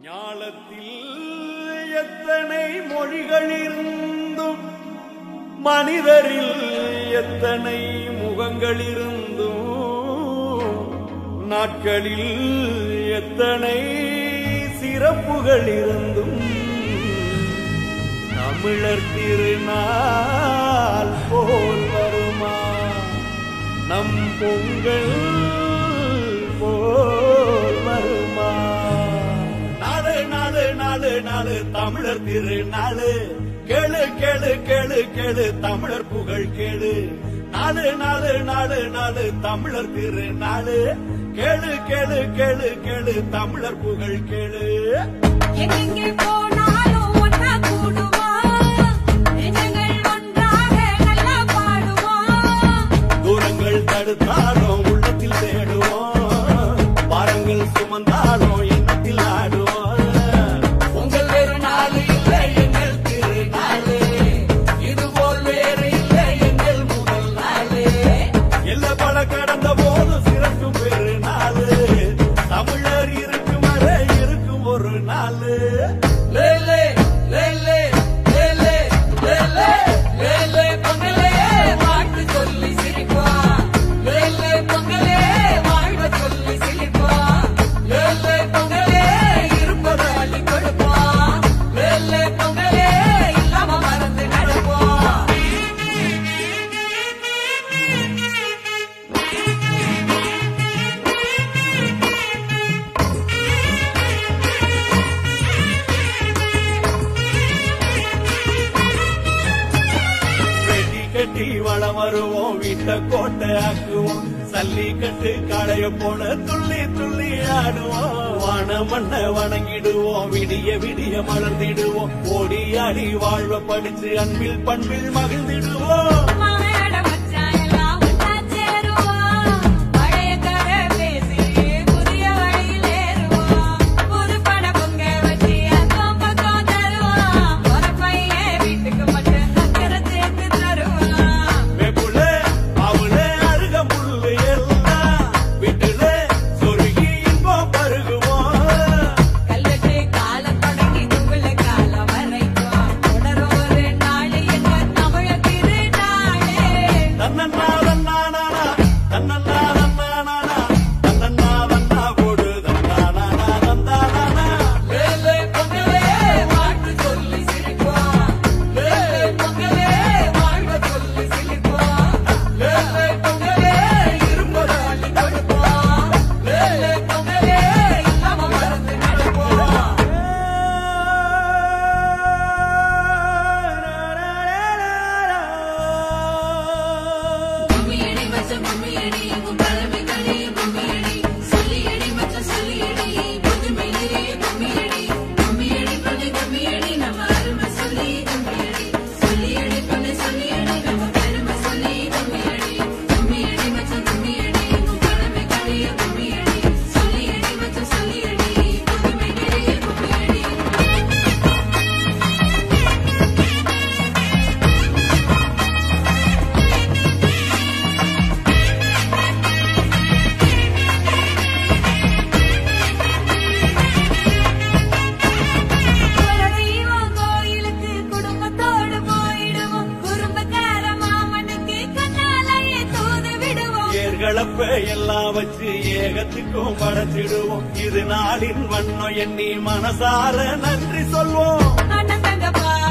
ஞாலத்தில் எத்தனை மொழிகள் இருந்தும் மனிதரில் எத்தனை முகங்கள் இருந்தும் நாட்களில் எத்தனை சிறப்புகள் இருந்தும் தமிழர் திருநாள் போல் வருமா நம் பொங்கல் போல் வருமா நாலு நாலு நாலு நாலு தமிழர் திருநாளு கேளு கேளு கேளு கேளு தமிழர் புகழ் கேளு நாலு நாலு நாலு நாலு தமிழர் திருநாளு கேளு கேளு கேளு கேளு தமிழர் புகழ் கேளு எங்கெங்கே போனாலும் ஒன்னா கூடுவோம் நெஞ்சங்கள் ஒன்றாக நல்லா பாடுவோம் தூரங்கள் தடுத்தாலும் உள்ளத்தில் தேடுவோம் பாரங்கள் சுமந்தாலும் எண்ணத்தில் ஆடுவோம் உங்கள் வேறு நாள் இல்லை எங்கள் திருநாளு இதுபோல் வேறு இல்லை எங்கள் முதல் நாளு எல்ல பல கடந்த போது சிறக்கும் பெரு நாளு தமிழர் இருக்கும் வரை இருக்கும் ஒரு நாளு லேலே லேலே லேலே லேலே லேலே பொங்கலே வாழ்த்து சொல்லி சிரிப்போம் லேலே பொங்கலே வாழ்வ சொல்லி சிரிப்போம் லேலே பொங்கலே இருப்பதை அள்ளி கொடுப்போம் லேலே பொங்கலே இல்லாம மறந்து நடப்போம் வெட்டி கட்டி வளம் வருவோம் வீட்டை கோட்டை ஆக்குவோம் சல்லி கட்டு களைய போல துள்ளி துள்ளி ஆடுவோம் வான மண்ண வணங்கிடுவோம் விடிய விடிய மலர்ந்திடுவோம் ஓடி ஆடி வாழ்வ படிச்சு அன்பில் பண்பில் மகிழ்ந்திடுவோம் மாட மச்சான் எல்லாம் ஒன்னா சேருவோம் பழைய கதை பேசி புதிய வழியில் ஏறுவோம் புது பட பொங்க வச்சு அக்கம் பக்கம் தருவோம் ஒரு பையன் வீட்டுக்கு மட்டும் அக்கறை சேர்த்து தருவோம் வெப்புல அவள அருக முள்ளு எல்லாம் விட்டுல சொருகி இன்பம் பருகுவோம் கல்லட்டு காலம் தொடங்கி துங்குல காலம் வரைக்கும் தொடரும் ஒரு நாள் எங்க தமிழ திருநாளே தன்னன்னா தன்னானா தன்னன்னா தன்னானா தன்னன்னா தன்னா போடு தன்னானா தந்தானா வேலை பொங்கலே வாழ்த்து சொல்லி சிரிப்போம் வேலை பொங்கலே வாழ்வ சொல்லி சிரிப்போம் வேலை பொங்கலே இருப்பதை அள்ளி கொடுப்போம் வேலை பொங்கலே இல்லாம மறந்து நடப்போம் கும்மியடி மச்சம் கும்மியடி உன் பழமை கடைய கும்மியடி சொல்லியடி மச்சம் சொல்லியடி புதுமை நிறைய கும்மியடி கும்மியடி பண்ணு கும்மியடி நம்ம அருமை சொல்லி கும்மியடி சொல்லியடி பண்ணு சொல்லியடி நம்ம பெருமை சொல்லி கும்மியடி கும்மியடி மச்சம் கும்மியடி உன் பழமை கடைய கும்மியடி சொல்லியடி மச்சம் சொல்லியடி புதுமை நிறைய கும்மியடி குலதெய்வம் கோயிலுக்கு குடும்பத்தோடு போயிடுவோம் குறும்பக்கார மாமனுக்கு கண்ணாலேயே தூது விடுவோம் ஏர்களப்ப எல்லாம் வச்சு ஏகத்துக்கும் படைச்சிடுவோம் இது நாளின் வண்ணம் எண்ணி மனசார நன்றி சொல்வோம் அண்ணன் தங்க பாரு